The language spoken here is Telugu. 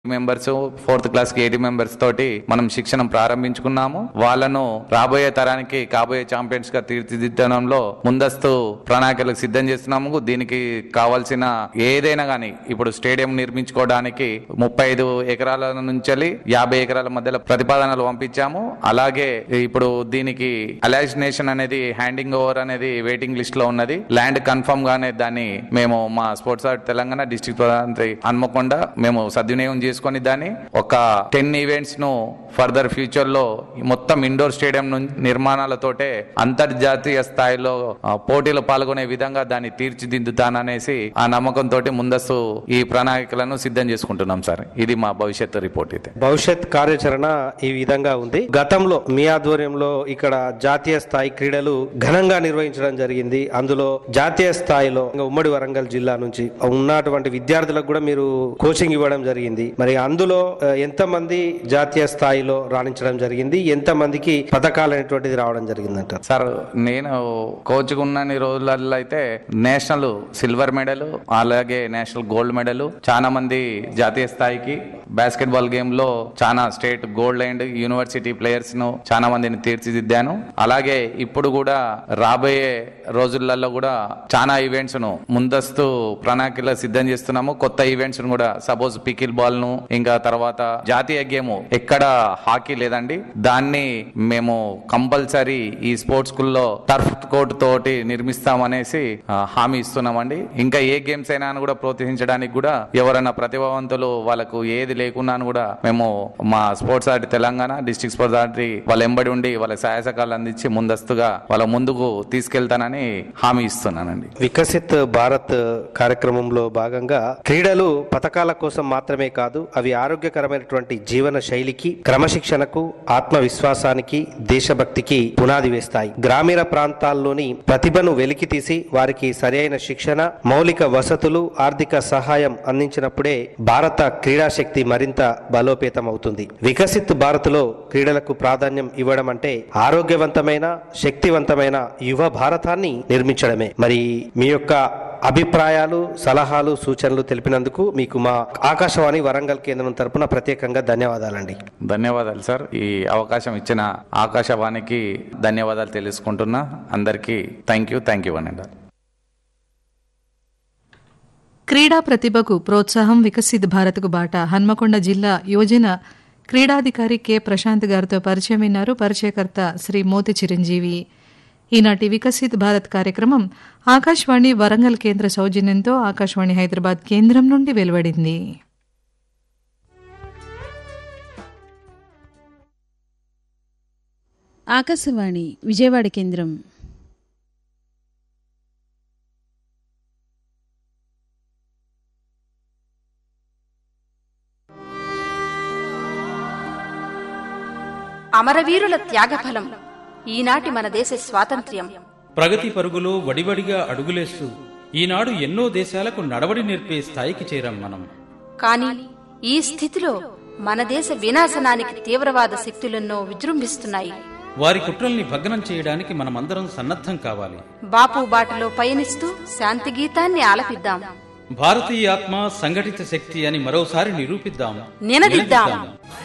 మెంబర్స్ ఫోర్త్ క్లాస్ కి ఎయిటీ మెంబర్స్ తోటి మనం శిక్షణ ప్రారంభించుకున్నాము వాళ్ళను రాబోయే తరానికి కాబోయే ఛాంపియన్స్ గా తీర్చిదిద్దడంలో ముందస్తు ప్రణాళికలకు సిద్ధం చేస్తున్నాము దీనికి కావాల్సిన ఏదైనా గానీ ఇప్పుడు స్టేడియం నిర్మించుకోవడానికి ముప్పై ఐదు ఎకరాల నుంచి యాభై ఎకరాల మధ్యలో ప్రతిపాదనలు పంపించాము అలాగే ఇప్పుడు దీనికి అలైజినేషన్ అనేది హ్యాండింగ్ ఓవర్ అనేది వెయిటింగ్ లిస్ట్ లో ఉన్నది ల్యాండ్ కన్ఫర్మ్ గానే దాన్ని మేము మా స్పోర్ట్స్ ఆర్ట్ తెలంగాణ డిస్ట్రిక్ట్ ప్రధాని హన్మకొండ మేము సద్వినియోగం చేసుకొని దాన్ని ఒక టెన్ ఈవెంట్స్ ను ఫర్దర్ ఫ్యూచర్ లో ఈ మొత్తం ఇండోర్ స్టేడియం ను- నిర్మాణాలతోటే అంతర్జాతీయ స్థాయిలో ఆ, పోటీలో పాల్గొనే విధంగా దాన్ని తీర్చిదిద్దుతాననేసి ఆ నమ్మకంతో ముందస్తు ఈ ప్రణాళికలను సిద్ధం చేసుకుంటున్నాం సార్ ఇది మా భవిష్యత్తు రిపోర్ట్ అయితే భవిష్యత్ కార్యాచరణ ఈ విధంగా ఉంది గతంలో మీ ఆధ్వర్యంలో ఇక్కడ జాతీయ స్థాయి క్రీడలు ఘనంగా నిర్వహించడం జరిగింది అందులో జాతీయ స్థాయిలో ఇంకా ఉమ్మడి వరంగల్ జిల్లా నుంచి ఉన్నటువంటి విద్యార్థులకు కూడా మీరు కోచింగ్ ఇవ్వడం జరిగింది మరి అందులో ఆ, ఎంతమంది జాతీయ స్థాయిలో రాణించడం జరిగింది ఎంతమందికి పథకాలు అనేటువంటిది రావడం జరిగిందంటారు సార్ నేను కోచ్ ఉన్నన్ని రోజులలో అయితే నేషనల్ సిల్వర్ మెడల్ అలాగే నేషనల్ గోల్డ్ మెడల్ చాలా మంది జాతీయ స్థాయికి బాస్కెట్ బాల్ గేమ్ లో చాలా state gold and university players ను చాలా మందిని తీర్చిదిద్దాను అలాగే ఇప్పుడు కూడా రాబోయే రోజులలో కూడా చాలా ఈవెంట్స్ ను ముందస్తు ప్రణాళికలు సిద్ధం చేస్తున్నాము కొత్త ఈవెంట్స్ ను కూడా సపోజ్ పికిల్ బాల్ ను ఇంకా తర్వాత జాతీయ గేమ్ ఎక్కడ హాకీ లేదండి దాన్ని మేము కంపల్సరీ ఈ స్పోర్ట్స్ స్కూల్లో టర్ఫ్ కోర్ట్ తోటి నిర్మిస్తామనేసి ఆ, హామీ ఇస్తున్నామండి ఇంకా ఏ గేమ్స్ అయినా కూడా ప్రోత్సహించడానికి కూడా ఎవరైనా ప్రతిభావంతులు వాళ్ళకు ఏది లేకున్నా కూడా మేము మా sports art Telangana district sports art వాళ్ళ ఎంబడి ఉండి వాళ్ళ సహాయ సహకారాలు అందించి ముందస్తుగా వాళ్ళ ముందుకు తీసుకెళ్తానని హామీ ఇస్తున్నానండి వికసిత్ భారత్ కార్యక్రమంలో భాగంగా క్రీడలు పథకాల కోసం మాత్రమే కాదు అవి ఆరోగ్యకరమైనటువంటి జీవన శైలికి క్రమశిక్షణకు ఆత్మవిశ్వాసానికి దేశభక్తికి పునాది వేస్తాయి గ్రామీణ ప్రాంతాల్లోని ప్రతిభను వెలికితీసి వారికి సరైన శిక్షణ మౌలిక వసతులు ఆర్థిక సహాయం అందించినప్పుడే భారత క్రీడా శక్తి మరింత బలోపేతం అవుతుంది వికసిత్ భారత్ లో క్రీడలకు ప్రాధాన్యం ఇవ్వడం అంటే ఆరోగ్యవంతమైన శక్తివంతమైన యువ భారతాన్ని నిర్మించడమే మరి మీ యొక్క అభిప్రాయాలు సలహాలు సూచనలు తెలిపినందుకు మీకు మా ఆకాశవాణి వరంగల్ కేంద్రం తరపున ప్రత్యేకంగా ధన్యవాదాలండి ధన్యవాదాలు సార్ ఈ అవకాశం ఇచ్చిన ఆకాశవాణికి ధన్యవాదాలు తెలుసుకుంటున్నా అందరికీ థ్యాంక్ యూ థ్యాంక్ యూ అనండి క్రీడా ప్రతిభకు ప్రోత్సాహం వికసిత్ భారత్కు బాట హన్మకొండ జిల్లా యువజన క్రీడాధికారి కె ప్రశాంత్ గారితో పరిచయం విన్నారు పరిచయకర్త శ్రీ మోతి చిరంజీవి ఈనాటి వికసిత్ భారత్ కార్యక్రమం ఆకాశవాణి వరంగల్ కేంద్ర సౌజన్యంతో ఆకాశవాణి హైదరాబాద్ కేంద్రం నుండి వెలువడింది ఆకాశవాణి విజయవాడ కేంద్రం అమరవీరుల త్యాగఫలం ఈనాటి మన దేశ స్వాతంత్ర్యం ప్రగతి పరుగులో వడివడిగా అడుగులేస్తూ ఈనాడు ఎన్నో దేశాలకు నడవడి నేర్పే స్థాయికి చేరాం మనం కాని ఈ స్థితిలో మన దేశ వినాశనానికి తీవ్రవాద శక్తులెన్నో విజృంభిస్తున్నాయి వారి కుట్రల్ని భగ్నం చేయడానికి మనమందరం సన్నద్ధం కావాలి బాపు బాటలో పయనిస్తూ శాంతి గీతాన్ని ఆలపిద్దాం భారతీయ ఆత్మ సంఘటిత శక్తి అని మరోసారి నిరూపిద్దాం నినదిద్దాం.